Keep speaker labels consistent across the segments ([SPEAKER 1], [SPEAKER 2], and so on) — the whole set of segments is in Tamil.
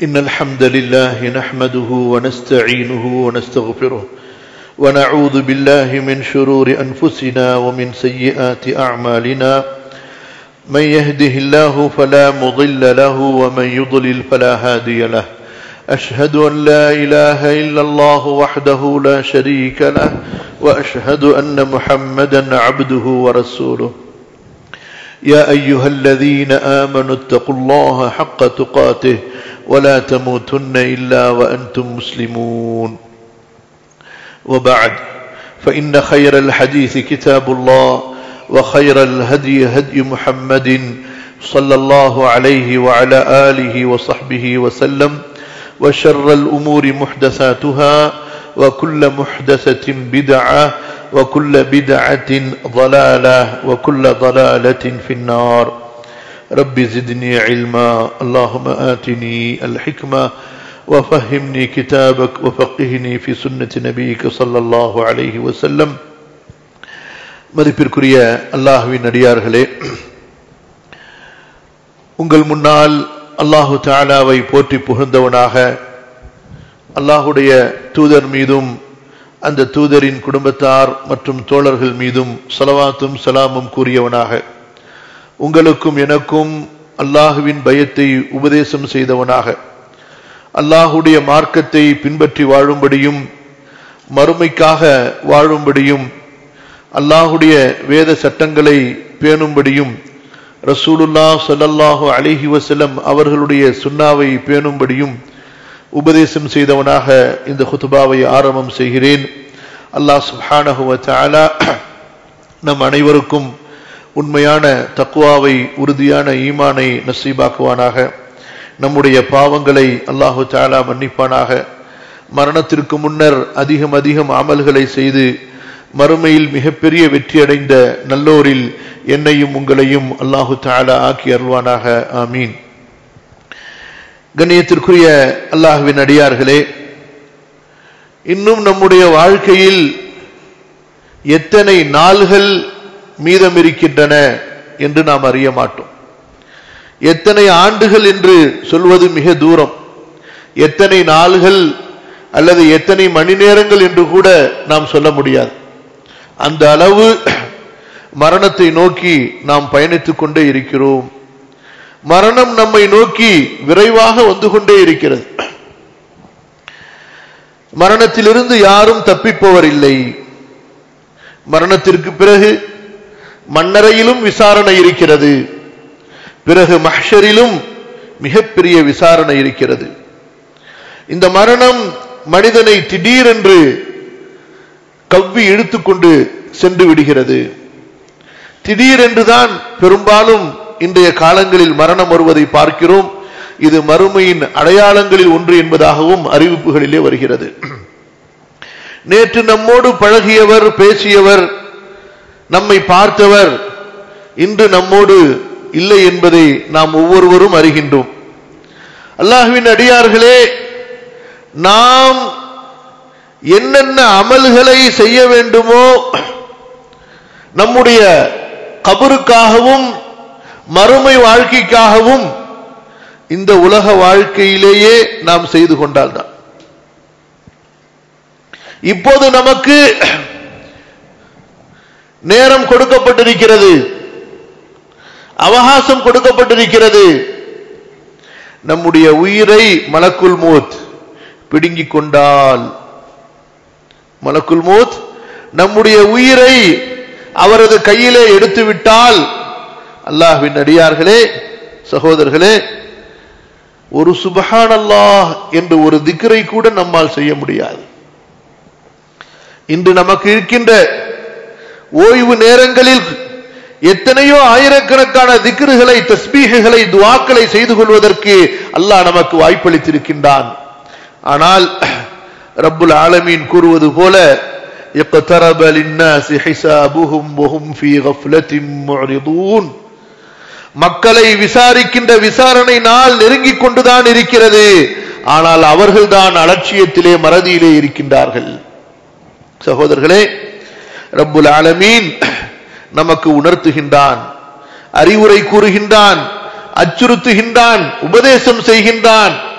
[SPEAKER 1] إن الحمد لله نحمده ونستعينه ونستغفره ونعوذ بالله من شرور أنفسنا ومن سيئات أعمالنا من يهده الله فلا مضل له ومن يضلل فلا هادي له أشهد أن لا إله إلا الله وحده لا شريك له وأشهد أن محمدا عبده ورسوله يا أيها الذين آمنوا اتقوا الله حق تقاته ولا تموتن إلا وأنتم مسلمون وبعد فإن خير الحديث كتاب الله وخير الهدي هدي محمد صلى الله عليه وعلى آله وصحبه وسلم وشر الأمور محدثاتها وكل محدثة بدعة وكل بدعة ضلالة وكل ضلالة في النار رب زدني علما اللهم آتني الحكمة وفهمني كتابك وفقهني في سنة نبيك صلى الله عليه وسلم மதிப்பிற்குரிய அல்லாஹுவின் அடியார்களே உங்கள் முன்னால் அல்லாஹு தாலாவை போற்றி புகழ்ந்தவனாக அல்லாஹுடைய தூதர் மீதும் அந்த தூதரின் குடும்பத்தார் மற்றும் தோழர்கள் மீதும் சலவாத்தும் சலாமும் கூறியவனாக உங்களுக்கும் எனக்கும் அல்லாஹுவின் பயத்தை உபதேசம் செய்தவனாக அல்லாஹுடைய மார்க்கத்தை பின்பற்றி வாழும்படியும் மறுமைக்காக வாழும்படியும் அல்லாஹுடைய வேத சட்டங்களை பேணும்படியும் ரசூலுல்லா சொல்லல்லாஹு அலிஹி வசலம் அவர்களுடைய சுண்ணாவை பேணும்படியும் உபதேசம் செய்தவனாக இந்த குத்துபாவை ஆரம்பம் செய்கிறேன் அல்லாஹ் சுஹானஹுவ தாலா நம் அனைவருக்கும் உண்மையான தக்குவாவை உறுதியான ஈமானை நசீபாக்குவானாக நம்முடைய பாவங்களை அல்லாஹு தாலா மன்னிப்பானாக மரணத்திற்கு முன்னர் அதிகம் அதிகம் அமல்களை செய்து மறுமையில் மிகப்பெரிய வெற்றி அடைந்த நல்லோரில் என்னையும் உங்களையும் அல்லாஹு தாலா ஆக்கி அருள்வானாக ஆமீன் கண்ணியத்திற்குரிய அல்லாஹுவின் அடியார்களே இன்னும் நம்முடைய வாழ்க்கையில் எத்தனை நாள்கள் மீதம் இருக்கின்றன என்று நாம் அறிய மாட்டோம் எத்தனை ஆண்டுகள் என்று சொல்வது மிக தூரம் எத்தனை நாள்கள் அல்லது எத்தனை மணி நேரங்கள் என்று கூட நாம் சொல்ல முடியாது அந்த அளவு மரணத்தை நோக்கி நாம் பயணித்துக் கொண்டே இருக்கிறோம் மரணம் நம்மை நோக்கி விரைவாக வந்து கொண்டே இருக்கிறது மரணத்திலிருந்து யாரும் தப்பிப்பவர் இல்லை மரணத்திற்கு பிறகு மன்னரையிலும் விசாரணை இருக்கிறது பிறகு மஹரிலும் மிகப்பெரிய விசாரணை இருக்கிறது இந்த மரணம் மனிதனை திடீரென்று கவ்வி இழுத்துக்கொண்டு சென்று விடுகிறது திடீரென்றுதான் பெரும்பாலும் இன்றைய காலங்களில் மரணம் வருவதை பார்க்கிறோம் இது மறுமையின் அடையாளங்களில் ஒன்று என்பதாகவும் அறிவிப்புகளிலே வருகிறது நேற்று நம்மோடு பழகியவர் பேசியவர் நம்மை பார்த்தவர் இன்று நம்மோடு இல்லை என்பதை நாம் ஒவ்வொருவரும் அறிகின்றோம் அல்லாஹுவின் அடியார்களே நாம் என்னென்ன அமல்களை செய்ய வேண்டுமோ நம்முடைய கபருக்காகவும் மறுமை வாழ்க்கைக்காகவும் இந்த உலக வாழ்க்கையிலேயே நாம் செய்து கொண்டால்தான் இப்போது நமக்கு நேரம் கொடுக்கப்பட்டிருக்கிறது அவகாசம் கொடுக்கப்பட்டிருக்கிறது நம்முடைய உயிரை மலக்குல் மூத் பிடுங்கிக் கொண்டால் மலக்குல் மூத் நம்முடைய உயிரை அவரது கையிலே எடுத்து விட்டால் அல்லாஹ்வின் அடியார்களே சகோதரர்களே ஒரு சுபஹான் அல்லாஹ் என்று ஒரு திக்கரை கூட நம்மால் செய்ய முடியாது இன்று நமக்கு இருக்கின்ற ஓய்வு நேரங்களில் எத்தனையோ ஆயிரக்கணக்கான திக்ருகளை தஸ்பீகுகளை துவாக்களை செய்து கொள்வதற்கு அல்லாஹ் நமக்கு வாய்ப்பளித்திருக்கின்றான் ஆனால் ரப்புல் ஆலமீன் கூறுவது போல اقترب للناس حسابهم وهم في غفلة معرضون மக்களை விசாரிக்கின்ற விசாரணை நாள் நெருங்கிக் கொண்டுதான் இருக்கிறது ஆனால் அவர்கள்தான் அலட்சியத்திலே மறதியிலே இருக்கின்றார்கள் சகோதரர்களே ரப்புல் ஆலமீன் நமக்கு உணர்த்துகின்றான் அறிவுரை கூறுகின்றான் அச்சுறுத்துகின்றான் உபதேசம் செய்கின்றான்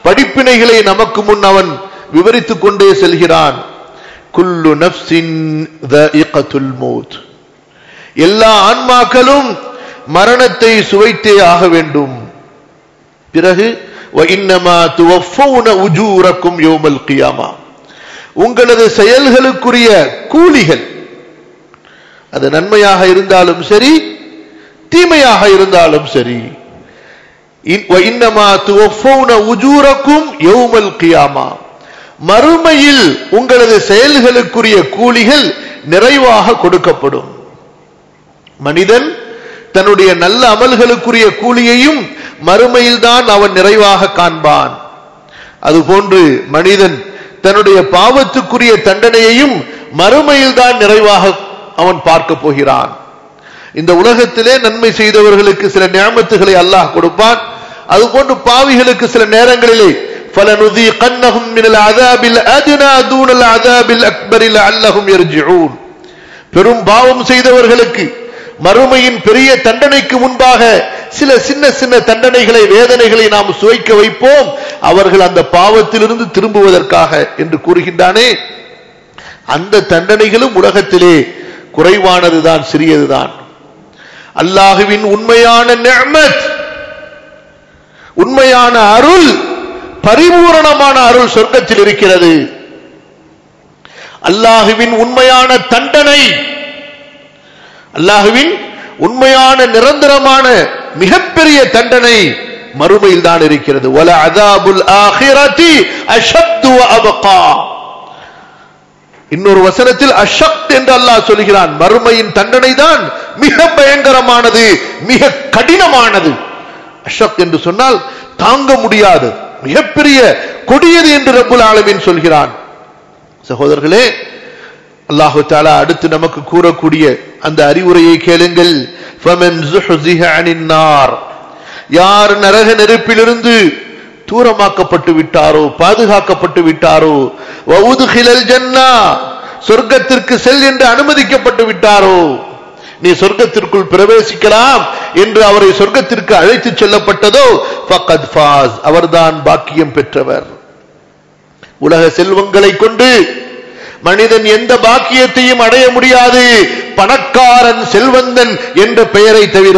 [SPEAKER 1] படிப்பினைகளை நமக்கு முன் அவன் விவரித்துக் கொண்டே செல்கிறான் குல்லு நப்சின் தஇகத்துல் மௌத் எல்லா ஆன்மாக்களும் மரணத்தை சுவைத்தே ஆக வேண்டும் பிறகு وَإِنَّمَا تُوَفَّوْنَ أُجُورَكُمْ يَوْمَ الْقِيَامَةِ உங்களது செயல்களுக்குரிய கூலிகள் அது நன்மையாக இருந்தாலும் சரி தீமையாக இருந்தாலும் சரி இன்- وَإِنَّمَا تُوَفَّوْنَ أُجُورَكُمْ يَوْمَ الْقِيَامَةِ மறுமையில் உங்களது செயல்களுக்குரிய கூலிகள் நிறைவாக கொடுக்கப்படும் மனிதன் தன்னுடைய நல்ல அமல்களுக்குரிய கூலியையும் மறுமையில்தான் அவன் நிறைவாக காண்பான் அதுபோன்று மனிதன் தன்னுடைய பாவத்துக்குரிய தண்டனையையும் மறுமையில்தான் நிறைவாக அவன் பார்க்க போகிறான் இந்த உலகத்திலே நன்மை செய்தவர்களுக்கு சில நியமத்துகளை அல்லாஹ் கொடுப்பான் அதுபோன்று பாவிகளுக்கு சில நேரங்களிலே فَلَنُذِيقَنَّهُم مِّنَ الْعَذَابِ الْأَدْنَى دُونَ الْعَذَابِ الْأَكْبَرِ لَعَلَّهُمْ يَرْجِعُونَ பெரும் பாவம் செய்தவர்களுக்கு மறுமையின் பெரிய தண்டனைக்கு முன்பாக சில சின்ன சின்ன தண்டனைகளை வேதனைகளை நாம் சுவைக்க வைப்போம் அவர்கள் அந்த பாவத்திலிருந்து திரும்புவதற்காக என்று கூறுகின்றானே அந்த தண்டனைகளும் உலகத்திலே குறைவானதுதான் சிறியதுதான் அல்லாஹுவின் உண்மையான நிஅமத் உண்மையான அருள் பரிபூரணமான அருள் சொர்க்கத்தில் இருக்கிறது அல்லாஹுவின் உண்மையான தண்டனை அல்லாஹுவின் உண்மையான நிரந்தரமான மிகப்பெரிய தண்டனை மறுமையில் தான் இருக்கிறது வல அதாபுல் ஆஹிரதி அஷத்து அபகா இன்னொரு வசனத்தில் அஷக்த் என்று அல்லாஹ் சொல்கிறான் மறுமையின் தண்டனை தான் மிக பயங்கரமானது மிக கடினமானது அஷக் என்று சொன்னால் தாங்க முடியாது மிகப்பெரிய கொடியது என்று ரப்புல் ஆலமீன் சொல்கிறான் சகோதரர்களே அல்லாஹு தாலா அடுத்து நமக்கு கூறக்கூடிய அந்த அறிவுரையை கேளுங்கள் فَمَنْ زُحْزِحَ عَنِ النَّارِ யார் நரக நெருப்பிலிருந்து தூரமாக்கப்பட்டு விட்டாரோ பாதுகாக்கப்பட்டு விட்டாரோ وَأُدْخِلَ الْجَنَّةِ சொர்க்கத்திற்கு செல் என்று அனுமதிக்கப்பட்டு விட்டாரோ நீ சொர்க்கத்திற்குள் பிரவேசிக்கலாம் என்று அவரை சொர்க்கத்திற்கு அழைத்துச் செல்லப்பட்டதோ ஃபக்கத் ஃபாஸ் அவர்தான் பாக்கியம் பெற்றவர் உலக செல்வங்களை கொண்டு மனிதன் எந்த பாக்கியத்தையும் அடைய முடியாது பணக்காரன் செல்வந்தன் என்ற பெயரை தவிர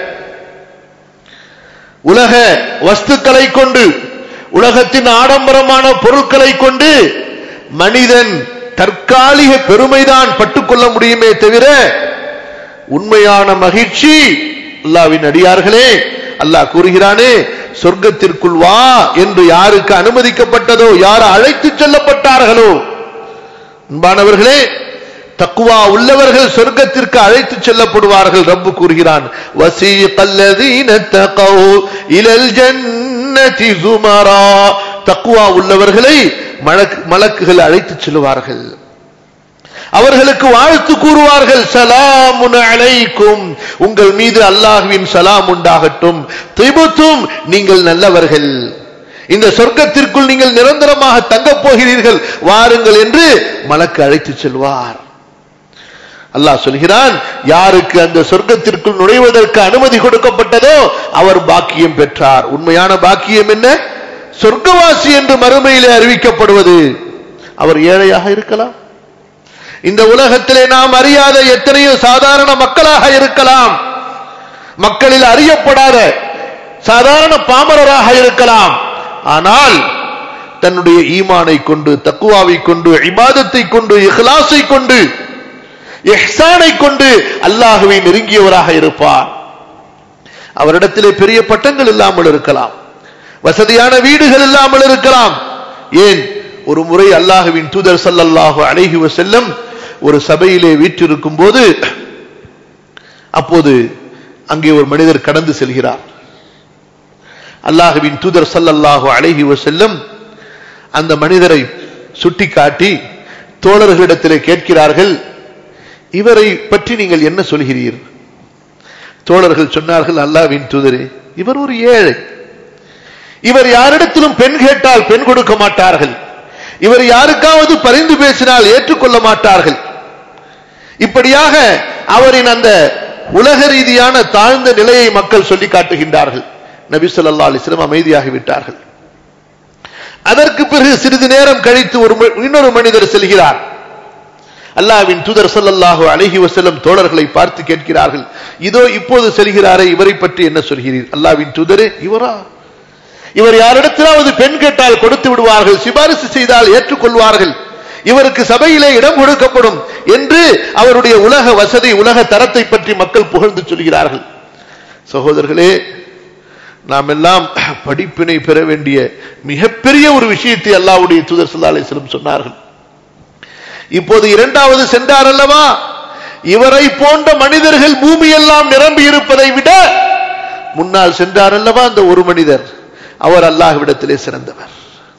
[SPEAKER 1] உலக வஸ்துக்களை கொண்டு உலகத்தின் ஆடம்பரமான பொருட்களை கொண்டு மனிதன் தற்காலிக பெருமைதான் பட்டுக்கொள்ள முடியுமே தவிர உண்மையான மகிழ்ச்சி அல்லாவின் அடியார்களே அல்லாஹ் கூறுகிறானே சொர்க்கத்திற்குள் வா என்று யாருக்கு அனுமதிக்கப்பட்டதோ யார் அழைத்துச் செல்லப்பட்டார்களோ அன்பானவர்களே தக்குவா உள்ளவர்கள் சொர்க்கத்திற்கு அழைத்துச் செல்லப்படுவார்கள் ரப்பு கூறுகிறான் வசீகல்லதீன தகவ் இலல் ஜன்னதி சுமரா தக்குவா உள்ளவர்களை மலக்கு மலக்குகள் அழைத்துச் செல்வார்கள் அவர்களுக்கு வாழ்த்து கூறுவார்கள் சலாமுன் அலைக்கும் உங்கள் மீது அல்லாஹ்வின் சலாம் உண்டாகட்டும் திபுத்தும் நீங்கள் நல்லவர்கள் இந்த சொர்க்கத்திற்குள் நீங்கள் நிரந்தரமாக தங்கப் போகிறீர்கள் வாருங்கள் என்று மலக்கு அழைத்துச் செல்வார் அல்லாஹ் சொல்கிறான் யாருக்கு அந்த சொர்க்கத்திற்குள் நுழைவதற்கு அனுமதி கொடுக்கப்பட்டதோ அவர் பாக்கியம் பெற்றார் உண்மையான பாக்கியம் என்ன சொர்க்கவாசி என்று மறுமையிலே அறிவிக்கப்படுவது அவர் ஏழையாக இருக்கலாம் இந்த உலகத்திலே நாம் அறியாத எத்தனையோ சாதாரண மக்களாக இருக்கலாம் மக்களில் அறியப்படாத சாதாரண பாமரராக இருக்கலாம் ஆனால் தன்னுடைய ஈமானை கொண்டு தக்குவாவை கொண்டு இபாதத்தை கொண்டு இஹ்லாஸை கொண்டு இஹ்சானை கொண்டு அல்லாஹுவை நெருங்கியவராக இருப்பார் அவரிடத்திலே பெரிய பட்டங்கள் இல்லாமல் இருக்கலாம் வசதியான வீடுகள் இல்லாமல் இருக்கலாம் ஏன் ஒரு முறை அல்லாஹுவின் தூதர் சல்லல்லாஹு அலைஹி வஸல்லம் ஒரு சபையிலே வீற்றிருக்கும் போது அப்போது அங்கே ஒரு மனிதர் கடந்து செல்கிறார் அல்லாஹுவின் தூதர் சல்லல்லாஹு அலைஹி வஸல்லம் அந்த மனிதரை சுட்டிக்காட்டி தோழர்களிடத்திலே கேட்கிறார்கள் இவரை பற்றி நீங்கள் என்ன சொல்கிறீர் தோழர்கள் சொன்னார்கள் அல்லாஹ்வின் தூதரே இவர் ஒரு ஏழை இவர் யாரிடத்திலும் பெண் கேட்டால் பெண் கொடுக்க மாட்டார்கள் இவர் யாருக்காவது பரிந்து பேசினால் ஏற்றுக்கொள்ள மாட்டார்கள் இப்படியாக அவரின் அந்த உலக ரீதியான தாழ்ந்த நிலையை மக்கள் சொல்லி காட்டுகின்றார்கள் நபி ஸல்லல்லாஹு அலைஹி வஸல்லம் அமைதியாகி விட்டார்கள் அதற்கு பிறகு சிறிது நேரம் கழித்து ஒரு ம- இன்னொரு மனிதர் செல்கிறார் அல்லாஹ்வின் தூதர் ஸல்லல்லாஹு அலைஹி வஸல்லம் தோழர்களை பார்த்து கேட்கிறார்கள் இதோ இப்போது செல்கிறாரே இவரை பற்றி என்ன சொல்கிறீர் அல்லாஹ்வின் தூதரே இவரா இவர் யாரிடத்திலாவது பெண் கேட்டால் கொடுத்து விடுவார்கள் சிபாரிசு செய்தால் ஏற்றுக்கொள்வார்கள் இவருக்கு சபையிலே இடம் கொடுக்கப்படும் என்று அவருடைய உலக வசதி உலக தரத்தை பற்றி மக்கள் புகழ்ந்து சொல்கிறார்கள் சகோதரர்களே நாம் எல்லாம் படிப்பினை பெற வேண்டிய மிகப்பெரிய ஒரு விஷயத்தை அல்லாஹ்வுடைய தூதர் ஸல்லல்லாஹு அலைஹி வஸல்லம் சொன்னார்கள் இப்போது இரண்டாவது சென்றார் அல்லவா இவரை போன்ற மனிதர்கள் பூமியெல்லாம் நிரம்பி இருப்பதை விட முன்னால் சென்றார் அல்லவா அந்த ஒரு மனிதர் அவர் அல்லாஹ்விடத்திலே சிறந்தவர்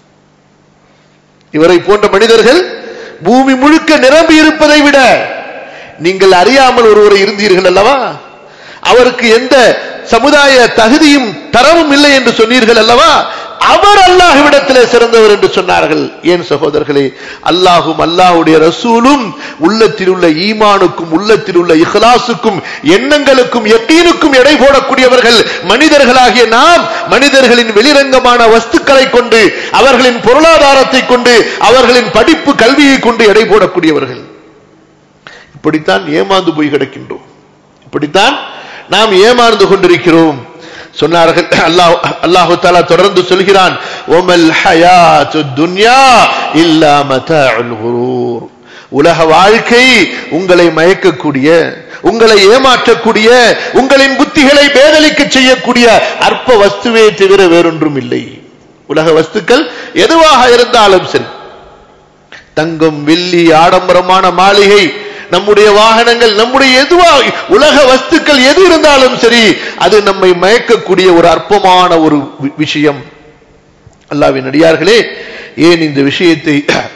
[SPEAKER 1] இவரை போன்ற மனிதர்கள் பூமி முழுக்க நிரம்பி இருப்பதை விட நீங்கள் அறியாமல் ஒருவரை இருந்தீர்கள் அல்லவா அவருக்கு எந்த சமுதாய தகுதியும் தரமும் இல்லை என்று சொன்னீர்கள் அல்லவா அவர் அல்லாஹ்விடத்திலே சிறந்தவர் என்று சொன்னார்கள் ஏன் சகோதரர்களே அல்லாஹும் அல்லாஹ்வுடைய ரசூலும் உள்ளத்தில் உள்ள ஈமானுக்கும் உள்ளத்தில் உள்ள இஹ்லாசுக்கும் எண்ணங்களுக்கும் யக்கீனுக்கும் எடை போடக்கூடியவர்கள் மனிதர்களாகிய நாம் மனிதர்களின் வெளிரங்கமான வஸ்துக்களை கொண்டு அவர்களின் பொருளாதாரத்தை கொண்டு அவர்களின் படிப்பு கல்வியை கொண்டு எடை போடக்கூடியவர்கள் இப்படித்தான் ஏமாந்து போய் கிடக்கின்றோம் இப்படித்தான் நாம் ஏமாந்து கொண்டிருக்கிறோம் சொன்னார்கள் அல்லாஹ் அல்லாஹு தாலா தொடர்ந்து சொல்கிறான் ஒமல் ஹயாத்து துன்யா இல்லா மதாஉல் குரூர் உலக வாழ்க்கை உங்களை மயக்கக்கூடிய உங்களை ஏமாற்றக்கூடிய உங்களின் புத்திகளை பேதலிக்க செய்யக்கூடிய அற்ப வஸ்துவே தவிர வேறொன்றும் இல்லை உலக வஸ்துக்கள் எதுவாக இருந்தாலும் சரி தங்கம் வெள்ளி ஆடம்பரமான மாளிகை நம்முடைய வாகனங்கள் நம்முடைய எதுவா உலக வஸ்துக்கள் எது இருந்தாலும் சரி அது நம்மை மயக்கக்கூடிய ஒரு அற்பமான ஒரு வி- விஷயம் அல்லாவின் அடியார்களே ஏன் இந்த விஷயத்தை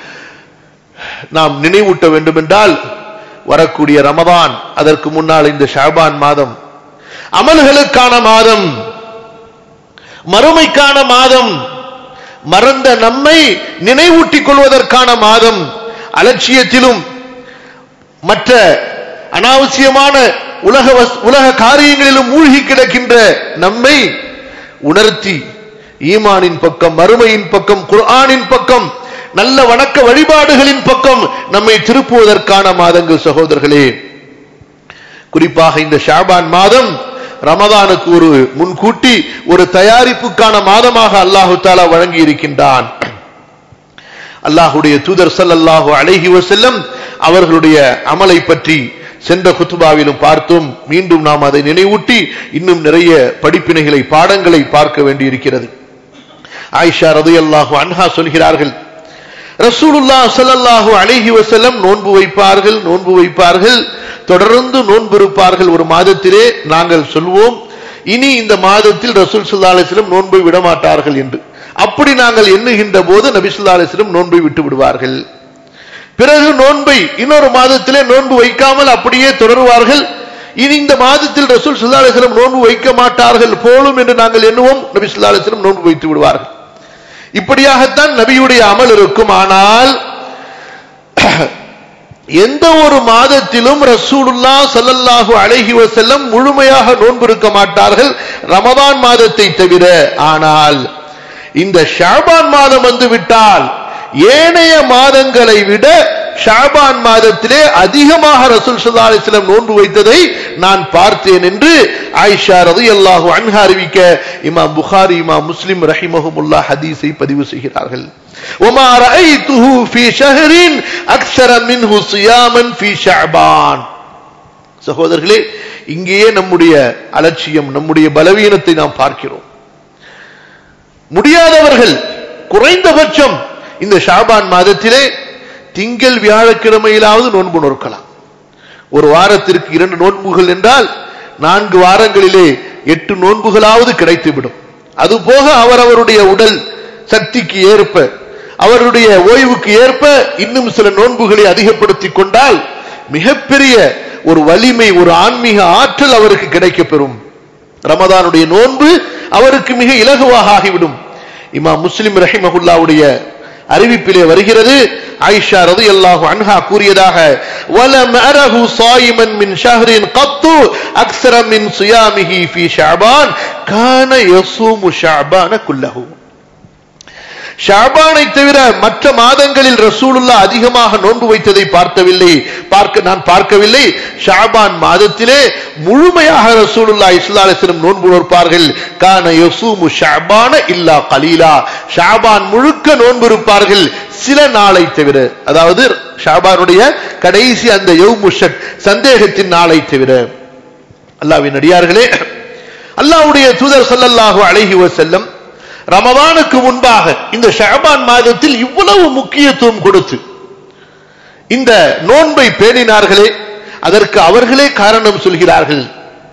[SPEAKER 1] நாம் நினைவூட்ட வேண்டும் என்றால் வரக்கூடிய ரமதான் அதற்கு முன்னால் இந்த ஷாபான் மாதம் அமல்களுக்கான மாதம் மறுமைக்கான மாதம் மறந்த நம்மை நினைவூட்டிக் கொள்வதற்கான மாதம் அலட்சியத்திலும் மற்ற அனாவசியமான உலக வஸ்- உலக காரியங்களிலும் மூழ்கி கிடக்கின்ற நம்மை உணர்த்தி ஈமானின் பக்கம் மறுமையின் பக்கம் குர்ஆனின் பக்கம் நல்ல வணக்க வழிபாடுகளின் பக்கம் நம்மை திருப்புவதற்கான மாதங்கள் சகோதரர்களே குறிப்பாக இந்த ஷாபான் மாதம் ரமதானுக்கு ஒரு முன்கூட்டி ஒரு தயாரிப்புக்கான மாதமாக அல்லாஹு தாலா வழங்கி இருக்கின்றான் அல்லாஹுடைய தூதர் ஸல்லல்லாஹு அலைஹி வஸல்லம் அவர்களுடைய அமலை பற்றி சென்ற குத்துபாவிலும் பார்த்தோம் மீண்டும் நாம் அதை நினைவூட்டி இன்னும் நிறைய படிப்பினைகளை பாடங்களை பார்க்க வேண்டியிருக்கிறது ஆயிஷா ரலியல்லாஹு அன்ஹா சொல்கிறார்கள் ரசூலுல்லாஹ் ஸல்லல்லாஹு அலைஹி வஸல்லம் நோன்பு வைப்பார்கள் நோன்பு வைப்பார்கள் தொடர்ந்து நோன்பு இருப்பார்கள் ஒரு மாதத்திலே நாங்கள் சொல்வோம் இனி இந்த மாதத்தில் ரசூல் ஸல்லல்லாஹு அலைஹி வஸல்லம் நோன்பை விட மாட்டார்கள் என்று அப்படி நாங்கள் எண்ணுகின்ற போது நபி ஸல்லல்லாஹு அலைஹி வஸல்லம் நோன்பை விட்டு விடுவார்கள் பிறகு நோன்பை இன்னொரு மாதத்திலே நோன்பு வைக்காமல் அப்படியே தொடருவார்கள் இனி இந்த மாதத்தில் ரசூல் ஸல்லல்லாஹு அலைஹி வஸல்லம் நோன்பு வைக்க மாட்டார்கள் போலும் என்று நாங்கள் எண்ணுவோம் நபி ஸல்லல்லாஹு அலைஹி வஸல்லம் நோன்பு வைத்து விடுவார்கள் இப்படியாகத்தான் நபியுடைய அமல் இருக்கும் ஆனால் எந்த ஒரு மாதத்திலும் ரசூலுல்லா ஸல்லல்லாஹு அலைஹி வஸல்லம் முழுமையாக நோன்பு இருக்க மாட்டார்கள் ரமதான் மாதத்தை தவிர ஆனால் இந்த ஷாபான் மாதம் வந்து விட்டால் ஏனைய மாதங்களை விட ஷாபான் மாதத்திலே அதிகமாக ரசூல் ஸல்லல்லாஹு அலைஹி வஸல்லம் நோன்பு வைத்ததை நான் பார்த்தேன் என்று ஆயிஷா ரலியல்லாஹு அன்ஹா அறிவிக்க இமாம் புகாரி இமாம் முஸ்லிம் ரஹிமஹுமுல்லாஹ் ஹதீஸை பதிவு செய்கிறார்கள் وما رأيته في شهر أكثر منه صياما في شعبان சகோதரர்களே இங்கேயே நம்முடைய அலட்சியம் நம்முடைய பலவீனத்தை நாம் பார்க்கிறோம் முடியாதவர்கள் குறைந்தபட்சம் இந்த ஷாபான் மாதத்திலே திங்கள் வியாழக்கிழமையிலாவது நோன்பு நோக்கலாம் ஒரு வாரத்திற்கு இரண்டு நோன்புகள் என்றால் நான்கு வாரங்களிலே எட்டு நோன்புகளாவது கிடைத்துவிடும் அதுபோக அவரவருடைய உடல் சக்திக்கு ஏற்ப அவருடைய ஓய்வுக்கு ஏற்ப இன்னும் சில நோன்புகளை அதிகப்படுத்திக் கொண்டால் மிகப்பெரிய ஒரு வலிமை ஒரு ஆன்மீக ஆற்றல் அவருக்கு கிடைக்கப்பெறும் ரமதானுடைய நோன்பு அவருக்கு மிக இலகுவாக ஆகிவிடும் இமாம் முஸ்லிம் ரஹிமஹுல்லாவுடைய அறிவிப்பிலே வருகிறது ஆயிஷா ரலியல்லாஹு அன்ஹா கூறியதாக வலம் அரஹு சாயிமன் மின் ஷஹரின் கத்து அக்ஸர மின் சுயாமிஹி ஃபீ ஷஅபான் கான யஸூமு ஷஅபான குல்லஹு ஷாபானை தவிர மற்ற மாதங்களில் ரசூலுல்லா அதிகமாக நோன்பு வைத்ததை பார்த்தவில்லை பார்க்க நான் பார்க்கவில்லை ஷாபான் மாதத்திலே முழுமையாக ரசூலுல்லா இஸ்லாலிஸ்லம் நோன்பு நோற்பார்கள் கான யசூமு ஷாபான இல்லா கலீலா ஷாபான் முழுக்க நோன்பு இருப்பார்கள் சில நாளை தவிர அதாவது ஷாபானுடைய கடைசி அந்த யௌமுஷக் சந்தேகத்தின் நாளை தவிர அல்லாவின் அடியார்களே அல்லாவுடைய தூதர் ஸல்லல்லாஹு அலைஹி வஸல்லம் ரமதானுக்கு முன்பாக இந்த ஷஅபான் மாதத்தில் இவ்வளவு முக்கியத்துவம் கொடுத்து இந்த நோன்பை பேணினார்களே அதற்கு அவர்களே காரணம் சொல்கிறார்கள்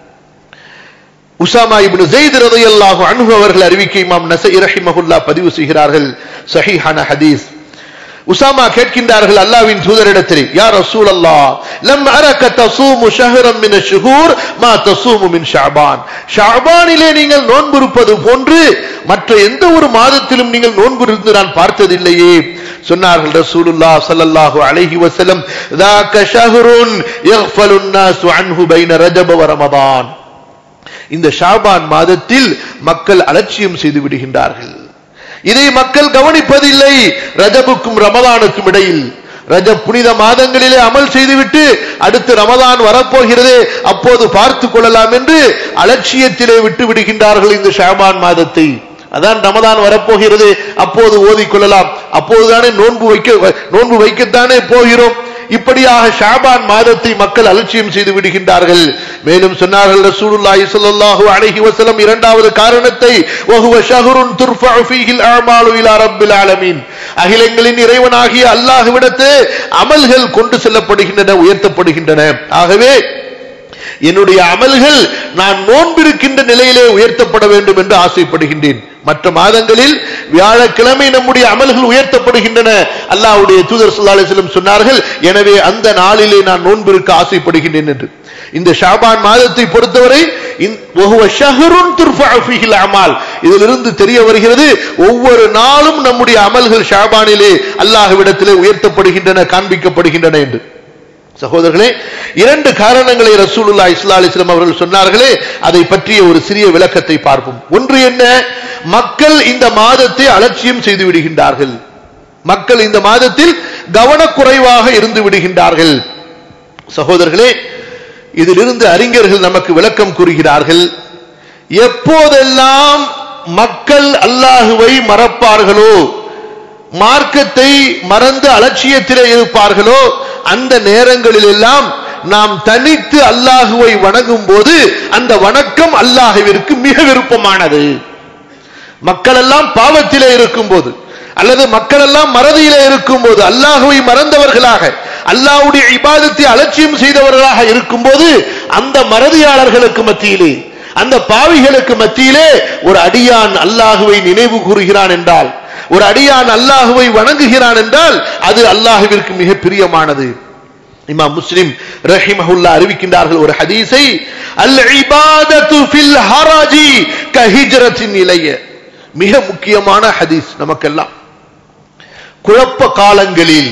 [SPEAKER 1] உசாமா இப்னு ஸைத் ரலியல்லாஹு அன்ஹு அவர்கள் அறிவிக்கை இமாம் நஸை ரஹிமஹுல்லாஹ் பதிவு செய்கிறார்கள் ஸஹீஹான ஹதீஸ் உசாமா கேட்கின்றார்கள் அல்லாவின் தூதரிடத்தில் யா ரசூல் அல்லா லம் அரக தசூமு ஷஹரம் மின ஷுஹூர் மா தசூமு மின் ஷாபான் ஷாபானிலே நீங்கள் நோன்பு இருப்பது போன்று மற்ற எந்த ஒரு மாதத்திலும் நீங்கள் நோன்பு இருந்து நான் பார்த்ததில்லையே சொன்னார்கள் ரசூலுல்லா ஸல்லல்லாஹு அலைஹி வஸல்லம் ذاك شهر يغفل الناس عنه بين رجب ورمضان இந்த ஷாபான் மாதத்தில் மக்கள் அலட்சியம் செய்து விடுகின்றார்கள் இதை மக்கள் கவனிப்பதில்லை ரஜபுக்கும் ரமதானுக்கும் இடையில் ரஜப் புனித மாதங்களிலே அமல் செய்துவிட்டு அடுத்து ரமதான் வரப்போகிறது அப்போது பார்த்துக் கொள்ளலாம் என்று அலட்சியத்திலே விட்டு விடுகின்றார்கள் இந்த ஷாபான் மாதத்தை அதான் ரமதான் வரப்போகிறது அப்போது ஓதிக்கொள்ளலாம் அப்போதுதானே நோன்பு வைக்க நோன்பு வைக்கத்தானே போகிறோம் இப்படியாக ஷாபான் மாதத்தை மக்கள் அலட்சியம் செய்து விடுகின்றார்கள் மேலும் சொன்னார்கள் ரசூலுல்லாஹி ஸல்லல்லாஹு அலைஹி வஸல்லம் இரண்டாவது காரணத்தை வஹுவ ஷஹ்ருன் துர்ஃபஉ ஃபீஹி அல்-அமாலு இலா ரப்பில் ஆலமீன் அகிலங்களின் இறைவனாகிய அல்லாஹ்விடத்து அமல்கள் கொண்டு செல்லப்படுகின்றன உயர்த்தப்படுகின்றன ஆகவே என்னுடைய அமல்கள் நான் நோன்பிருக்கின்ற நிலையிலே உயர்த்தப்பட வேண்டும் என்று ஆசைப்படுகின்றேன் மற்ற மாதங்களில் வியாழக்கிழமை நம்முடைய அமல்கள் உயர்த்தப்படுகின்றன அல்லாஹ்வுடைய தூதர் ஸல்லல்லாஹு அலைஹி வஸல்லம் சொன்னார்கள் எனவே அந்த நாளிலே நான் நோன்பிருக்க ஆசைப்படுகின்றேன் என்று இந்த ஷாபான் மாதத்தை பொறுத்தவரை அமால் இதிலிருந்து தெரிய வருகிறது ஒவ்வொரு நாளும் நம்முடைய அமல்கள் ஷாபானிலே அல்லாஹ்விடத்திலே உயர்த்தப்படுகின்றன காண்பிக்கப்படுகின்றன என்று சகோதரர்களே இரண்டு காரணங்களை ரசூலுல்லா இஸ்லா அலிஸ்லாம் அவர்கள் சொன்னார்களே அதை பற்றிய ஒரு சிறிய விளக்கத்தை பார்ப்போம் ஒன்று என்ன மக்கள் இந்த மாதத்தை அலட்சியம் செய்து விடுகின்றார்கள் மக்கள் இந்த மாதத்தில் கவனக்குறைவாக இருந்து விடுகின்றார்கள் சகோதரர்களே இதிலிருந்து அறிஞர்கள் நமக்கு விளக்கம் கூறுகிறார்கள் எப்போதெல்லாம் மக்கள் அல்லாஹுவை மறப்பார்களோ மார்க்கத்தை மறந்து அலட்சியத்திலே இருப்பார்களோ அந்த நேரங்களில் எல்லாம் நாம் தனித்து அல்லாஹுவை வணங்கும் போது அந்த வணக்கம் அல்லாஹுவிற்கு மிக விருப்பமானது மக்கள் எல்லாம் பாவத்திலே இருக்கும் போது அல்லது மக்கள் எல்லாம் மறதியிலே இருக்கும் போது அல்லாஹுவை மறந்தவர்களாக அல்லாஹுடைய இபாதத்தை அலட்சியம் செய்தவர்களாக இருக்கும் போது அந்த மறதியாளர்களுக்கு மத்தியிலே அந்த பாவிகளுக்கு மத்தியிலே ஒரு அடியான் அல்லாஹுவை நினைவு கூறுகிறான் என்றால் ஒரு அடியான் அல்லாஹுவை வணங்குகிறான் என்றால் அது அல்லாஹுவிற்கு மிக பிரியமானது இமா முஸ்லிம் ரஹிமஹுல்லா அறிவிக்கின்றார்கள் ஒரு ஹதீஸை அல் இபாதத்து ஃபில் ஹராஜி கஹிஜரத்தின் நிலைய மிக முக்கியமான ஹதீஸ் நமக்கெல்லாம் குழப்ப காலங்களில்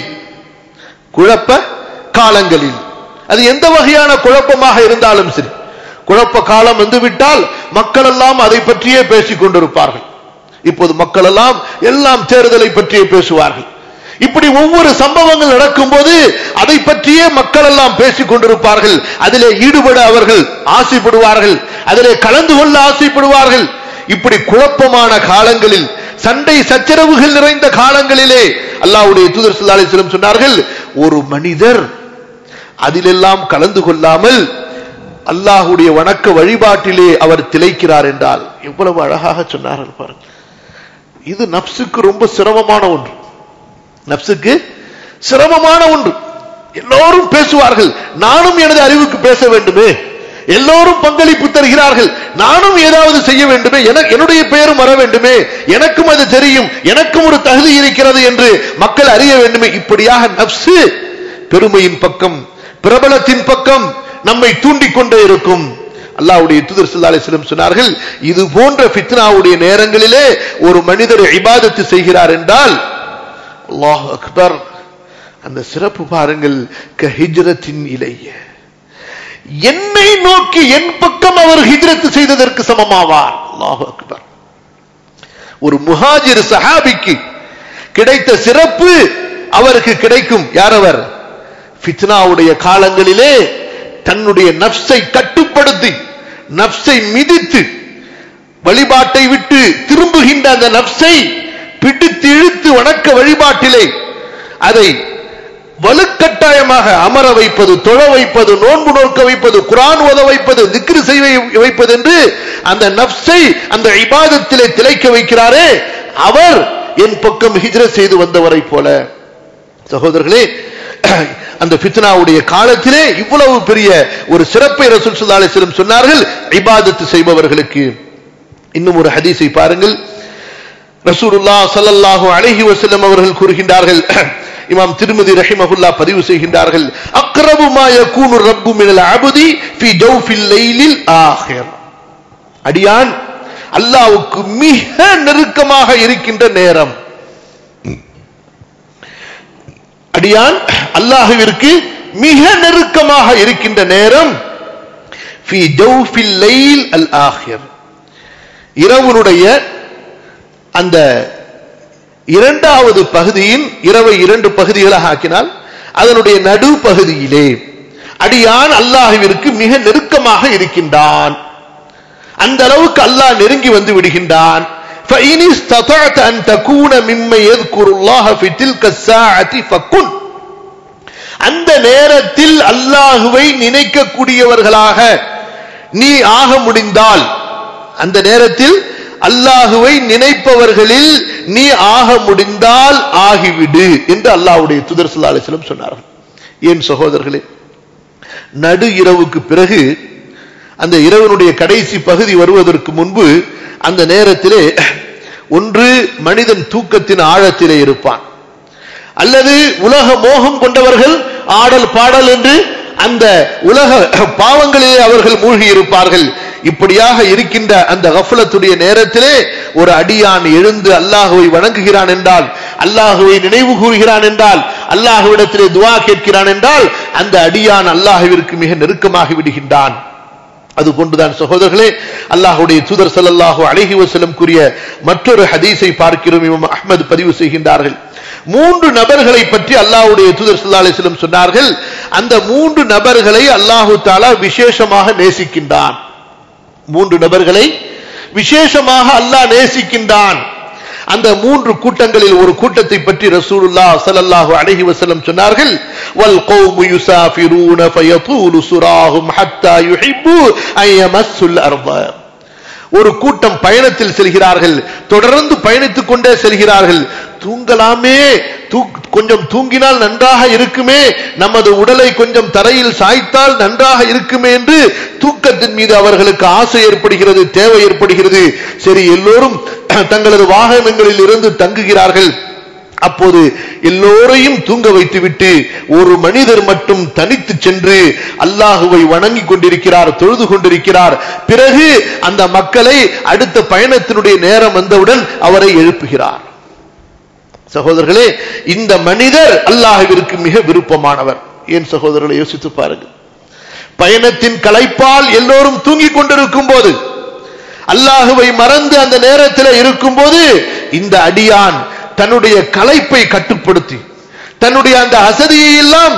[SPEAKER 1] குழப்ப காலங்களில் அது எந்த வகையான குழப்பமாக இருந்தாலும் சரி குழப்ப காலம் வந்துவிட்டால் மக்கள் எல்லாம் அதை பற்றியே பேசிக் கொண்டிருப்பார்கள் இப்போது மக்கள் எல்லாம் எல்லாம் தேர்தலை பற்றியே பேசுவார்கள் இப்படி ஒவ்வொரு சம்பவங்கள் நடக்கும் போது அதை பற்றியே மக்கள் எல்லாம் பேசிக் கொண்டிருப்பார்கள் அதிலே ஈடுபட அவர்கள் ஆசைப்படுவார்கள் அதிலே கலந்து கொள்ள ஆசைப்படுவார்கள் இப்படி குழப்பமான காலங்களில் சண்டை சச்சரவுகள் நிறைந்த காலங்களிலே அல்லாவுடைய தூதர் சல்லா அலிஸ்லம் சொன்னார்கள் ஒரு மனிதர் அதிலெல்லாம் கலந்து கொள்ளாமல் அல்லாஹுடைய வணக்க வழிபாட்டிலே அவர் திளைக்கிறார் என்றால் எவ்வளவு அழகாக சொன்னார்கள் பாருங்கள் இது நப்சுக்கு ரொம்ப சிரமமான ஒன்று நப்சுக்கு சிரமமான ஒன்று எல்லோரும் பேசுவார்கள் நானும் எனது அறிவுக்கு பேச வேண்டுமே எல்லோரும் பங்களிப்பு தருகிறார்கள் நானும் ஏதாவது செய்ய வேண்டுமே என்னுடைய பெயரும் வர வேண்டுமே எனக்கும் அது தெரியும் எனக்கும் ஒரு தகுதி இருக்கிறது என்று மக்கள் அறிய வேண்டுமே இப்படியாக நப்சு பெருமையின் பக்கம் பிரபலத்தின் பக்கம் நம்மை தூண்டிக் கொண்டே இருக்கும் அல்லாவுடைய தூதர் சல்லா அலிஸ்லம் சொன்னார்கள் இது போன்ற ஃபித்னாவுடைய நேரங்களிலே ஒரு மனிதர் இபாதத்து செய்கிறார் என்றால் அல்லாஹ் அக்பர் அந்த சிறப்பு பாருங்கள் ஹிஜ்ரத்தின் இலைய என்னை நோக்கி என் பக்கம் அவர் ஹிஜ்ரத்து செய்ததற்கு சமமாவார் அல்லாஹ் அக்பர் ஒரு முஹாஜிர் சஹாபிக்கு கிடைத்த சிறப்பு அவருக்கு கிடைக்கும் யார் அவர் ஃபித்னாவுடைய காலங்களிலே தன்னுடைய நப்சை கட்டுப்படுத்தி நப்சை மிதித்து வழிபாட்டை விட்டு திரும்புகின்ற அந்த நப்சை பிடித்து இழுத்து வணக்க வழிபாட்டிலே அதை வலுக்கட்டாயமாக அமர வைப்பது தொழ வைப்பது நோன்பு நோக்க வைப்பது குரான் ஓத வைப்பது திக்ரு செய்ய வைப்பது என்று அந்த நப்சை அந்த இபாதத்திலே திளைக்க வைக்கிறாரே அவர் என் பக்கம் ஹிஜ்ர செய்து வந்தவரை போல சகோதரர்களே அந்த ஃபித்னாவுடைய காலத்திலே இவ்வளவு பெரிய ஒரு சிறப்பை ரசூல் ஸல்லல்லாஹு அலைஹி வஸல்லம் சொன்னார்கள் இபாதத்து செய்பவர்களுக்கு இன்னும் ஒரு ஹதீஸை பாருங்கள் ரசூலுல்லாஹ் ஸல்லல்லாஹு அலைஹி வஸல்லம் அவர்கள் கூறுகின்றார்கள் இமாம் திருமதி ரஹிமஹுல்லா பதிவு செய்கின்றார்கள் அக்ரபு மா யகூனு ரப்பு மினல் அப்தி ஃபி ஜௌஃபில் லைலில் ஆஹிர் அடியான் அல்லாஹ்வுக்கு மிக நெருக்கமாக இருக்கின்ற நேரம் அடியான் அல்லாஹுவிற்கு மிக நெருக்கமாக இருக்கின்ற நேரம் ஃபி ஜௌஃபில் லைல் அல் ஆஹிர் இரவனுடைய அந்த இரண்டாவது பகுதியின் இரவை இரண்டு பகுதிகளாக ஆக்கினால் அதனுடைய நடு பகுதியிலே அடியான் அல்லாஹுவிற்கு மிக நெருக்கமாக இருக்கின்றான் அந்த அளவுக்கு அல்லாஹ் நெருங்கி வந்து விடுகின்றான் فإن استطعت أن تكون ممن يذكر الله في تلك الساعة فكن அந்த நேரத்தில் அல்லாஹுவை நினைக்கக்கூடியவர்களாக நீ ஆக முடிந்தால் அந்த நேரத்தில் அல்லாஹுவை நினைப்பவர்களில் நீ ஆக முடிந்தால் ஆகிவிடு என்று அல்லாஹ்வுடைய துதர் சல்லா அலிஸ்லம் சொன்னார்கள் ஏன் சகோதரர்களே நடு இரவுக்கு பிறகு அந்த இரவனுடைய கடைசி பகுதி வருவதற்கு முன்பு அந்த நேரத்திலே ஒன்று மனிதன் தூக்கத்தின் ஆழத்திலே இருப்பான் அல்லது உலக மோகம் கொண்டவர்கள் ஆடல் பாடல் என்று அந்த உலக பாவங்களிலே அவர்கள் மூழ்கி இருப்பார்கள் இப்படியாக இருக்கின்ற அந்த கஃபலத்துடைய நேரத்திலே ஒரு அடியான் எழுந்து அல்லாஹுவை வணங்குகிறான் என்றால் அல்லாஹுவை நினைவு கூறுகிறான் என்றால் அல்லாஹுவிடத்திலே துவா கேட்கிறான் என்றால் அந்த அடியான் அல்லாஹுவிற்கு மிக நெருக்கமாகி விடுகின்றான் அது போன்றுதான் சகோதரர்களே அல்லாஹுடைய தூதர் ஸல்லல்லாஹு அலைஹி வஸல்லம் கூறிய மற்றொரு ஹதீஸை பார்க்கிறோம் இமாம் அஹ்மத் பதிவு செய்கின்றார்கள் மூன்று நபர்களை பற்றி அல்லாஹ்வுடைய தூதர் ஸல்லல்லாஹு அலைஹி வஸல்லம் சொன்னார்கள் அந்த மூன்று நபர்களை அல்லாஹு தஆலா விசேஷமாக நேசிக்கின்றான் மூன்று நபர்களை விசேஷமாக அல்லாஹ் நேசிக்கின்றான் அந்த மூன்று கூட்டங்களில் ஒரு கூட்டத்தை பற்றி ரசூலுல்லாஹ் ஸல்லல்லாஹு அலைஹி வஸல்லம் சொன்னார்கள் வல் கௌமு யுசாஃபிரூன ஃபயதூலு சுராஹும் ஹத்தா யுஹிப்பு அன் யமஸ்ஸுல் அர்த ஒரு கூட்டம் பயணத்தில் செல்கிறார்கள் தொடர்ந்து பயணித்துக் கொண்டே செல்கிறார்கள் தூங்கலாமே கொஞ்சம் தூங்கினால் நன்றாக இருக்குமே நமது உடலை கொஞ்சம் தரையில் சாய்த்தால் நன்றாக இருக்குமே என்று தூக்கத்தின் மீது அவர்களுக்கு ஆசை ஏற்படுகிறது தேவை ஏற்படுகிறது சரி எல்லோரும் தங்களது வாகனங்களில் இருந்து தங்குகிறார்கள் அப்போது எல்லோரையும் தூங்க வைத்துவிட்டு ஒரு மனிதர் மட்டும் தனித்து சென்று அல்லாஹுவை வணங்கி கொண்டிருக்கிறார் தொழுது கொண்டிருக்கிறார் பிறகு அந்த மக்களை அடுத்த பயணத்தினுடைய நேரம் வந்தவுடன் அவரை எழுப்புகிறார் சகோதரர்களே இந்த மனிதர் அல்லாஹுவிற்கு மிக விருப்பமானவர் ஏன் சகோதரர்களை யோசித்து பாருங்கள் பயணத்தின் களைப்பால் எல்லோரும் தூங்கிக் கொண்டிருக்கும் போது அல்லாஹுவை மறந்து அந்த நேரத்தில் இருக்கும் போது இந்த அடியான் தன்னுடைய களைப்பை கட்டுப்படுத்தி தன்னுடைய அந்த அசதியை எல்லாம்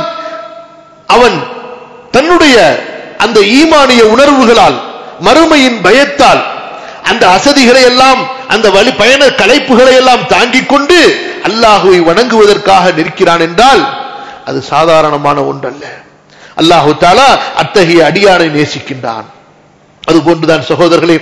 [SPEAKER 1] அவன் தன்னுடைய அந்த ஈமானிய உணர்வுகளால் மறுமையின் பயத்தால் அந்த அசதிகளை எல்லாம் அந்த வழி பயண கலைப்புகளை எல்லாம் தாங்கிக் கொண்டு அல்லாஹுவை வணங்குவதற்காக நிற்கிறான் என்றால் அது சாதாரணமான ஒன்றல்ல அல்லாஹு தாலா அத்தகைய அடியானை நேசிக்கின்றான் அது போன்றுதான் சகோதரர்களே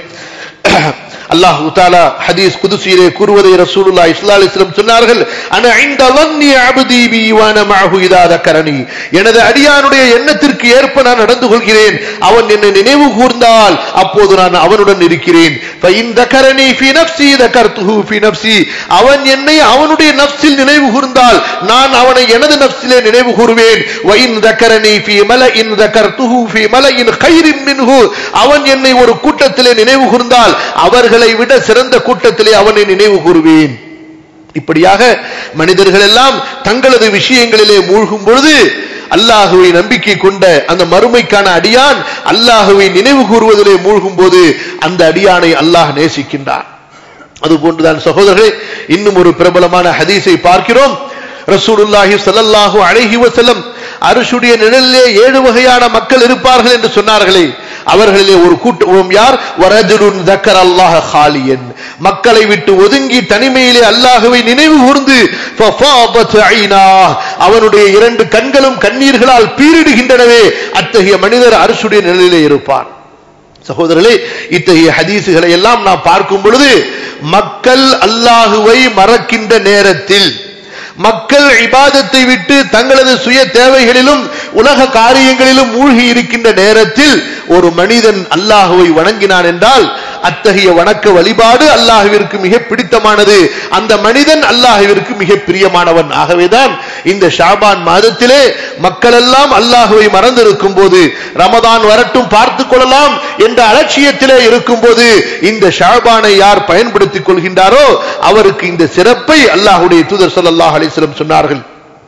[SPEAKER 1] அல்லாஹு தாலா ஹதீஸ் குதுசியிலே கூறுவதை ரசூலுல்லா இஸ்லா அலிஸ்லம் சொன்னார்கள் அன ஐந்த வன்னி அபுதி பி வான மஅஹு இதா தக்கரனி எனது அடியானுடைய எண்ணத்திற்கு ஏற்ப நான் நடந்து கொள்கிறேன் அவன் என்னை நினைவு கூர்ந்தால் அப்போது நான் அவனுடன் இருக்கிறேன் ஃபஇன் தக்கரனி ஃபி நஃப்ஸி தக்கர்துஹு ஃபி நஃப்ஸி அவன் என்னை அவனுடைய நஃப்ஸில் நினைவு கூர்ந்தால் நான் அவனை எனது நஃப்ஸிலே நினைவு கூறுவேன் வஇன் தக்கரனி ஃபி மலஇன் தக்கர்துஹு ஃபி மலஇன் கைரின் மின்ஹு அவன் என்னை ஒரு கூட்டத்திலே நினைவு கூர்ந்தால் அவர்கள் அவர்களை விட சிறந்த கூட்டத்திலே அவனை நினைவு கூறுவேன் இப்படியாக மனிதர்கள் எல்லாம் தங்களது விஷயங்களிலே மூழ்கும் பொழுது அல்லாஹுவை நம்பிக்கை கொண்ட அந்த மறுமைக்கான அடியான் அல்லாஹுவை நினைவு கூறுவதிலே மூழ்கும் போது அந்த அடியானை அல்லாஹ் நேசிக்கின்றான் அதுபோன்றுதான் சகோதரர்களே இன்னும் ஒரு பிரபலமான ஹதீஸை பார்க்கிறோம் ரசூலுல்லாஹி ஸல்லல்லாஹு அலைஹி வஸல்லம் அரிசுடைய நிழலிலே ஏழு வகையான மக்கள் இருப்பார்கள் என்று சொன்னார்களே அவர்களிலே ஒரு கூட்டம் யார் வரஜுலுன் தக்கர் அல்லாஹ் ஹாலியன் மக்களை விட்டு ஒதுங்கி தனிமையிலே அல்லாஹுவை நினைவு கூர்ந்து ஃபஃபாபத் ஐனா அவனுடைய இரண்டு கண்களும் கண்ணீர்களால் பீரிடுகின்றனவே அத்தகைய மனிதர் அரிசுடைய நிழலிலே இருப்பார் சகோதரர்களே இத்தகைய ஹதீசுகளை எல்லாம் நாம் பார்க்கும் பொழுது மக்கள் அல்லாஹுவை மறக்கின்ற நேரத்தில் மக்கள் இபாதத்தை விட்டு தங்களது சுய தேவைகளிலும் உலக காரியங்களிலும் மூழ்கி இருக்கின்ற நேரத்தில் ஒரு மனிதன் அல்லாஹுவை வணங்கினான் என்றால் அத்தகைய வணக்க வழிபாடு அல்லாஹுவிற்கு மிக பிடித்தமானது அந்த மனிதன் அல்லாஹுவிற்கு மிக பிரியமானவன் ஆகவேதான் இந்த ஷாபான் மாதத்திலே மக்கள் எல்லாம் அல்லாஹுவை மறந்திருக்கும் போது ரமதான் வரட்டும் பார்த்துக் கொள்ளலாம் என்ற அலட்சியத்திலே இருக்கும் போது இந்த ஷாபானை யார் பயன்படுத்திக் கொள்கின்றாரோ அவருக்கு இந்த சிறப்பை அல்லாஹுடைய தூதர் ஸல்லல்லாஹு அலைஹி வஸல்லம் சொன்னார்கள்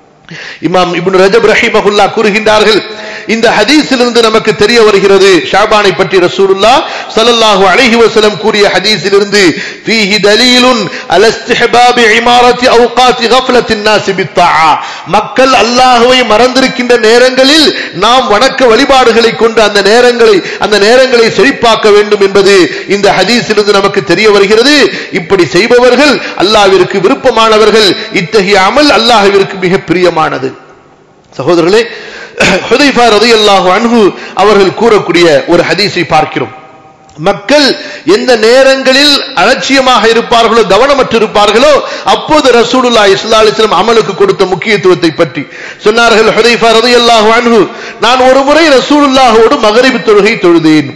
[SPEAKER 1] இமாம் இப்னு ரஜப் ரஹிமஹுல்லா கூறுகின்றார்கள் இந்த ஹதீஸிலிருந்து நமக்கு தெரிய வருகிறது ஷாபானை பற்றி ரசூலுல்லா ஸல்லல்லாஹு அலைஹி வஸல்லம் கூறிய ஹதீஸிலிருந்து ஃபீஹி தலீலுன் அல இஸ்திஹ்பாபி இமாரத்தி அவ்காத்தி கஃப்லத்தின் நாஸ் பித்தாஆ மக்கள் அல்லாஹ்வை மறந்திருக்கின்ற நேரங்களில் நாம் வணக்க வழிபாடுகளை கொண்டு அந்த நேரங்களை அந்த நேரங்களை செழிப்பாக்க வேண்டும் என்பது இந்த ஹதீஸிலிருந்து நமக்கு தெரிய வருகிறது இப்படி செய்பவர்கள் அல்லாஹ்விற்கு விருப்பமானவர்கள் இத்தகைய அமல் அல்லாஹ்விற்கு மிக பிரியமானது சகோதரர்களே ஹுதைஃபா ரலியல்லாஹு அன்ஹு அவர்கள் கூறக்கூடிய ஒரு ஹதீஸை பார்க்கிறோம் மக்கள் எந்த நேரங்களில் அலட்சியமாக இருப்பார்களோ கவனமற்று இருப்பார்களோ அப்போது ரசூலுல்லா இஸ்லா அலிஸ்லாம் அமலுக்கு கொடுத்த முக்கியத்துவத்தை பற்றி சொன்னார்கள் ஹுதைஃபா ரலியல்லாஹு அன்ஹு நான் ஒரு முறை ரசூலுல்லாஹோடு மகரிப் தொழுகை தொழுதேன்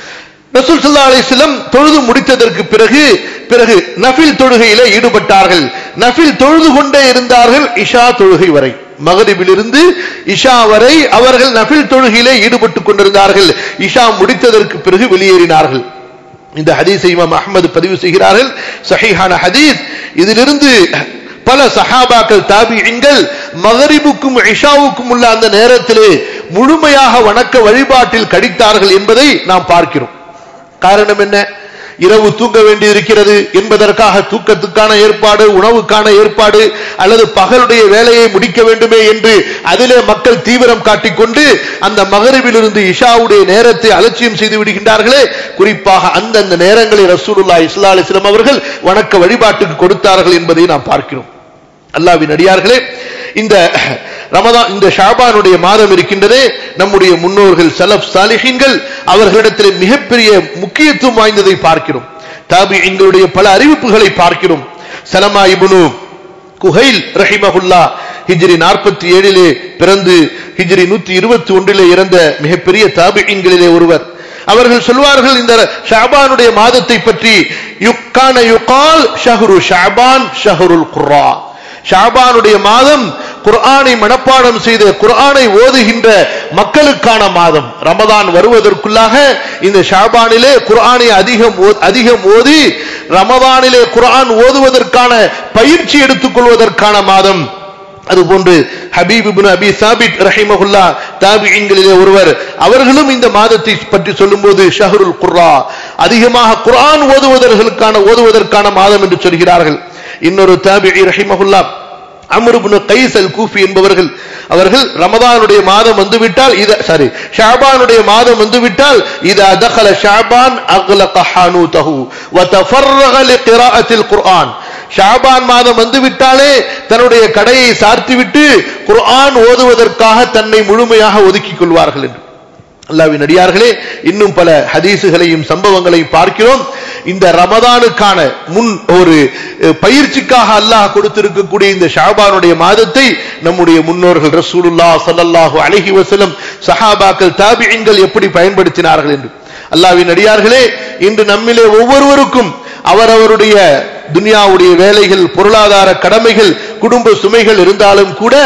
[SPEAKER 1] ரசூல் சல்லா அலிஸ்லம் தொழுது முடித்ததற்கு பிறகு பிறகு நஃபில் தொழுகையில ஈடுபட்டார்கள் நஃபில் தொழுது கொண்டே இருந்தார்கள் இஷா தொழுகை வரை மகரிபிலிருந்து இஷா வரை அவர்கள் நஃபில் தொழுகையிலே ஈடுபட்டுக் கொண்டிருந்தார்கள் இஷா முடித்ததற்கு பிறகு வெளியேறினார்கள் இந்த ஹதீஸை இமாம் அஹ்மது பதிவு செய்கிறார்கள் சஹீஹான ஹதீஸ் இதிலிருந்து பல சஹாபாக்கள் தாபியங்கள் மகரிபுக்கும் இஷாவுக்கும் உள்ள அந்த நேரத்திலே முழுமையாக வணக்க வழிபாட்டில் கடித்தார்கள் என்பதை நாம் பார்க்கிறோம் காரணம் என்ன இரவு தூங்க வேண்டியிருக்கிறது என்பதற்காக தூக்கத்துக்கான ஏற்பாடு உணவுக்கான ஏற்பாடு அல்லது பகலுடைய வேலையை முடிக்க வேண்டுமே என்று அதிலே மக்கள் தீவிரம் காட்டிக்கொண்டு அந்த மகரிபிலிருந்து இஷாவுடைய நேரத்தை அலட்சியம் செய்து விடுகின்றார்களே குறிப்பாக அந்தந்த நேரங்களை ரசூலுல்லா இஸ்லா அலிஸ்லாம் அவர்கள் வணக்க வழிபாட்டுக்கு கொடுத்தார்கள் என்பதை நாம் பார்க்கிறோம் அல்லாவின் அடியார்களே இந்த ரமதான் இந்த ஷாபானுடைய மாதம் இருக்கின்றதே நம்முடைய முன்னோர்கள் சலப் சாலிஹீன்கள் அவர்களிடத்தில் மிகப்பெரிய முக்கியத்துவம் வாய்ந்ததை பார்க்கிறோம் தாபி எங்களுடைய பல அறிவிப்புகளை பார்க்கிறோம் சலமா இபுனு குஹைல் ரஹிமஹுல்லா ஹிஜ்ரி நாற்பத்தி ஏழிலே பிறந்து ஹிஜ்ரி நூத்தி இருபத்தி ஒன்றிலே இறந்த மிகப்பெரிய தாபிகளிலே ஒருவர் அவர்கள் சொல்வார்கள் இந்த ஷாபானுடைய மாதத்தை பற்றி யுக்கான யுகால் ஷஹரு ஷாபான் ஷஹருல் குர்ரா ஷாபானுடைய மாதம் குர்ஆனை மனப்பாடம் செய்த குர்ஆனை ஓதுகின்ற மக்களுக்கான மாதம் ரமதான் வருவதற்குள்ளாக இந்த ஷாபானிலே குர்ஆனை அதிகம் அதிகம் ஓதி ரமதானிலே குர்ஆன் ஓதுவதற்கான பயிற்சி எடுத்துக் கொள்வதற்கான மாதம் அதுபோன்று ஹபீப் இப்னு அபி சாபித் ரஹிமஹுல்லா தாபியின்களிலே ஒருவர் அவர்களும் இந்த மாதத்தை பற்றி சொல்லும்போது ஷஹருல் குர்ஆ அதிகமாக குர்ஆன் ஓதுவதற்கான ஓதுவதற்கான மாதம் என்று சொல்கிறார்கள் இன்னொரு தாபிஇ ரஹிமஹுல்லா அமருபுனு கைஸ் அல் கூஃபி என்பவர்கள் அவர்கள் ரமதானுடைய மாதம் வந்துவிட்டால் இத சாரி ஷாபானுடைய மாதம் வந்துவிட்டால் இதா தகல ஷாபான் அக்லக ஹானூதஹு வ தஃபர்ரக லிகிராஅத்தில் குர்ஆன் ஷாபான் மாதம் வந்துவிட்டாலே தன்னுடைய கடையை சார்த்திவிட்டு குர்ஆன் ஓதுவதற்காக தன்னை முழுமையாக ஒதுக்கிக் கொள்வார்கள் என்று அல்லாவின் அடியார்களே இன்னும் பல ஹதீசுகளையும் சம்பவங்களையும் பார்க்கிறோம் இந்த ரமதானுக்கான முன் ஒரு பயிற்சிக்காக அல்லாஹ் கொடுத்திருக்கக்கூடிய இந்த ஷாபானுடைய மாதத்தை நம்முடைய முன்னோர்கள் ரசூலுல்லா சல்லல்லாஹு அலஹி வசலம் சஹாபாக்கள் தாபியங்கள் எப்படி பயன்படுத்தினார்கள் என்று அல்லாவின் அடியார்களே இன்று நம்மிலே ஒவ்வொருவருக்கும் அவரவருடைய துனியாவுடைய வேலைகள் பொருளாதார கடமைகள் குடும்ப சுமைகள் இருந்தாலும் கூட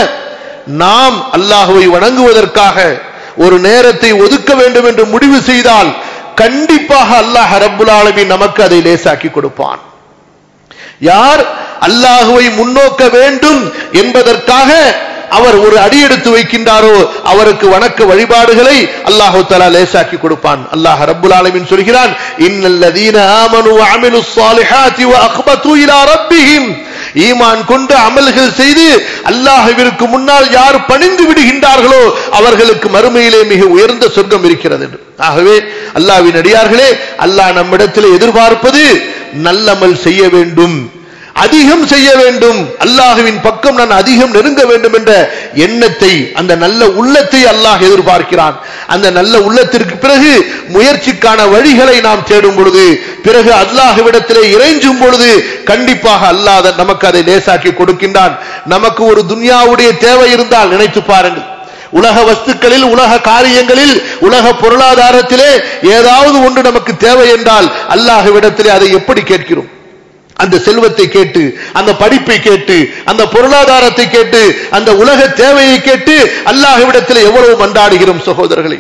[SPEAKER 1] நாம் அல்லாஹுவை வணங்குவதற்காக ஒரு நேரத்தை ஒதுக்க வேண்டும் என்று முடிவு செய்தால் கண்டிப்பாக அல்லாஹ் ரப்புல் ஆலமீன் நமக்கு அதை லேசாக்கி கொடுப்பான் யார் அல்லாஹுவை முன்னோக்க வேண்டும் என்பதற்காக அவர் ஒரு அடி எடுத்து வைக்கின்றாரோ அவருக்கு வணக்க வழிபாடுகளை அல்லாஹு தஆலா லேசாக்கி கொடுப்பான் அல்லாஹ் ரப்புல் ஆலமீன் சொல்கிறான் இன்னல்லதீன ஆமனு வ அமிலுஸ் ஸாலிஹாத்தி வ அக்பது இலா ரப்பிஹிம் ஈமான் கொண்டு அமல்கள் செய்து அல்லாஹ்விற்கு முன்னால் யார் பணிந்து விடுகின்றார்களோ அவர்களுக்கு மறுமையிலே மிக உயர்ந்த சொர்க்கம் இருக்கிறது என்று ஆகவே அல்லாஹ்வின் அடியார்களே அல்லாஹ் நம்மிடத்தில் எதிர்பார்ப்பது நல்லமல் செய்ய வேண்டும் அதிகம் செய்ய வேண்டும் அல்லாஹுவின் பக்கம் நான் அதிகம் நெருங்க வேண்டும் என்ற எண்ணத்தை அந்த நல்ல உள்ளத்தை அல்லாஹ் எதிர்பார்க்கிறான் அந்த நல்ல உள்ளத்திற்கு பிறகு முயற்சிக்கான வழிகளை நாம் தேடும் பொழுது பிறகு அல்லாஹுவிடத்திலே இறைஞ்சும் பொழுது கண்டிப்பாக அல்லாஹ் நமக்கு அதை லேசாக்கி கொடுக்கின்றான் நமக்கு ஒரு துன்யாவுடைய தேவை இருந்தால் நினைத்து பாருங்கள் உலக வஸ்துக்களில் உலக காரியங்களில் உலக பொருளாதாரத்திலே ஏதாவது ஒன்று நமக்கு தேவை என்றால் அல்லாஹுவிடத்திலே அதை எப்படி கேட்கிறோம் அந்த செல்வத்தை கேட்டு அந்த படிப்பை கேட்டு அந்த பொருளாதாரத்தை கேட்டு அந்த உலக தேவையை கேட்டு அல்லாஹ்விடத்தில் எவ்வளவு மன்றாடுகிறோம் சகோதரர்களே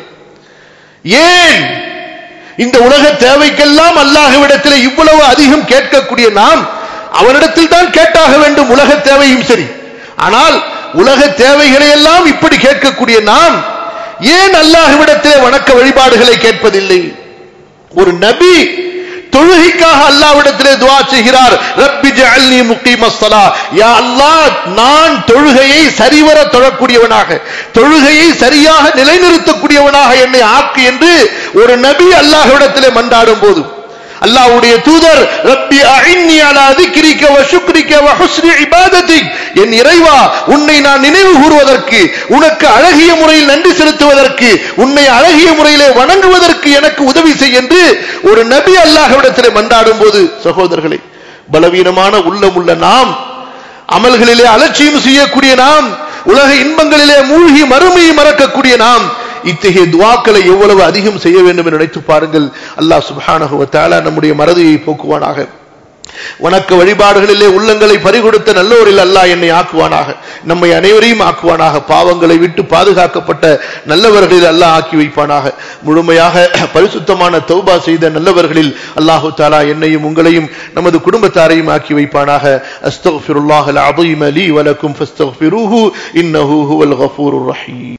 [SPEAKER 1] ஏன் இந்த உலக தேவைக்கெல்லாம் அல்லாஹ்விடத்தில் இவ்வளவு அதிகம் கேட்கக்கூடிய நாம் அவனிடத்தில் தான் கேட்டாக வேண்டும் உலக தேவையும் சரி ஆனால் உலக தேவைகளை எல்லாம் இப்படி கேட்கக்கூடிய நாம் ஏன் அல்லாஹ்விடத்திலே வணக்க வழிபாடுகளை கேட்பதில்லை ஒரு நபி தொழுகைக்காக அல்லாவிடத்திலே துவா செய்கிறார் ரப்பி ஜஅல்னி முகீமஸ்ஸலா யா அல்லாஹ் நான் தொழுகையை சரிவர தொழக்கூடியவனாக தொழுகையை சரியாக நிலைநிறுத்தக்கூடியவனாக என்னை ஆக்கு என்று ஒரு நபி அல்லாஹ்விடத்திலே மன்றாடும் போது அல்லாஹ்வுடைய தூதர் ரப்பி அஇன்னி அலா திக்ரிக வ ஷுக்ரிக வ ஹுஸ்னி இபாதத்திக் என் இறைவா உன்னை நான் நினைவு கூறுவதற்கு உனக்கு அழகிய முறையில் நன்றி செலுத்துவதற்கு உன்னை அழகிய முறையிலே வணங்குவதற்கு எனக்கு உதவி செய் என்று ஒரு நபி அல்லாஹ்விடத்திலே மன்றாடும் போது சகோதரர்களே பலவீனமான உள்ளம் உள்ள நாம் அமல்களிலே அலட்சியம் செய்யக்கூடிய நாம் உலக இன்பங்களிலே மூழ்கி மறுமையை மறக்கக்கூடிய நாம் இத்தகைய துவாக்களை எவ்வளவு அதிகம் செய்ய வேண்டும் என்று நினைத்து பாருங்கள் அல்லாஹ் சுப்ஹானஹு வ தஆலா நம்முடைய மறதியை போக்குவானாக வணக்க வழிபாடுகளிலே உள்ளங்களை பறிகொடுத்த நல்லோரில் அல்லாஹ் என்னை ஆக்குவானாக நம்மை அனைவரையும் ஆக்குவானாக பாவங்களை விட்டு பாதுகாக்கப்பட்ட நல்லவர்களில் அல்லாஹ் ஆக்கி வைப்பானாக முழுமையாக பரிசுத்தமான தௌபா செய்த நல்லவர்களில் அல்லாஹு தாலா என்னையும் உங்களையும் நமது குடும்பத்தாரையும் ஆக்கி வைப்பானாக அஸ்தக்ஃபிருல்லாஹல் அஸீம் லீ வலக்கும் ஃபஸ்தக்ஃபிரூஹு இன்னஹு ஹுவல் கஃபூருர் ரஹீம்